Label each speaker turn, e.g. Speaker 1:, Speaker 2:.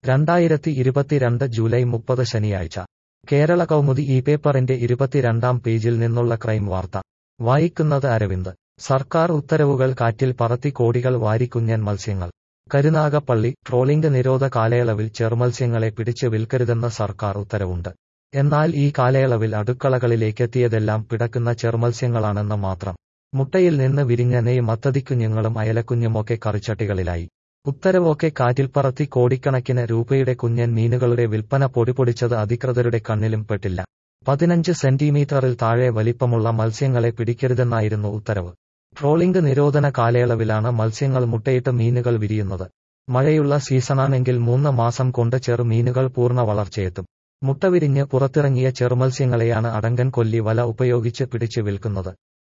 Speaker 1: രണ്ടായിരത്തി ഇരുപത്തിരണ്ട് ജൂലൈ മുപ്പത് ശനിയാഴ്ച കേരള കൗമുദി ഈ പേപ്പറിന്റെ ഇരുപത്തിരണ്ടാം പേജിൽ നിന്നുള്ള ക്രൈം വാർത്ത വായിക്കുന്നത് അരവിന്ദ് സർക്കാർ ഉത്തരവുകൾ കാറ്റിൽ പറത്തി കോടികൾ വാരിക്കുഞ്ഞൻ മത്സ്യങ്ങൾ കരുനാഗപ്പള്ളി ട്രോളിംഗ് നിരോധ കാലയളവിൽ ചെറുമത്സ്യങ്ങളെ പിടിച്ച് വിൽക്കരുതെന്ന സർക്കാർ ഉത്തരവുണ്ട് എന്നാൽ ഈ കാലയളവിൽ അടുക്കളകളിലേക്കെത്തിയതെല്ലാം പിടക്കുന്ന ചെറുമത്സ്യങ്ങളാണെന്ന് മാത്രം മുട്ടയിൽ നിന്ന് വിരിഞ്ഞ നെയ് മത്തതിക്കുഞ്ഞുങ്ങളും അയലക്കുഞ്ഞുമൊക്കെ കറിച്ചട്ടികളിലായി ഉത്തരവൊക്കെ കാറ്റിൽ പറത്തി കോടിക്കണക്കിന് രൂപയുടെ കുഞ്ഞൻ മീനുകളുടെ വിൽപ്പന പൊടിപൊടിച്ചത് അധികൃതരുടെ കണ്ണിലും പെട്ടില്ല പതിനഞ്ച് സെന്റിമീറ്ററിൽ താഴെ വലിപ്പമുള്ള മത്സ്യങ്ങളെ പിടിക്കരുതെന്നായിരുന്നു ഉത്തരവ് ട്രോളിംഗ് നിരോധന കാലയളവിലാണ് മത്സ്യങ്ങൾ മുട്ടയിട്ട് മീനുകൾ വിരിയുന്നത് മഴയുള്ള സീസണാണെങ്കിൽ മൂന്ന് മാസം കൊണ്ട് ചെറു മീനുകൾ പൂർണ്ണ വളർച്ചയെത്തും മുട്ട വിരിഞ്ഞ് പുറത്തിറങ്ങിയ ചെറുമത്സ്യങ്ങളെയാണ് അടങ്കൻ കൊല്ലി വല ഉപയോഗിച്ച് പിടിച്ച് വിൽക്കുന്നത്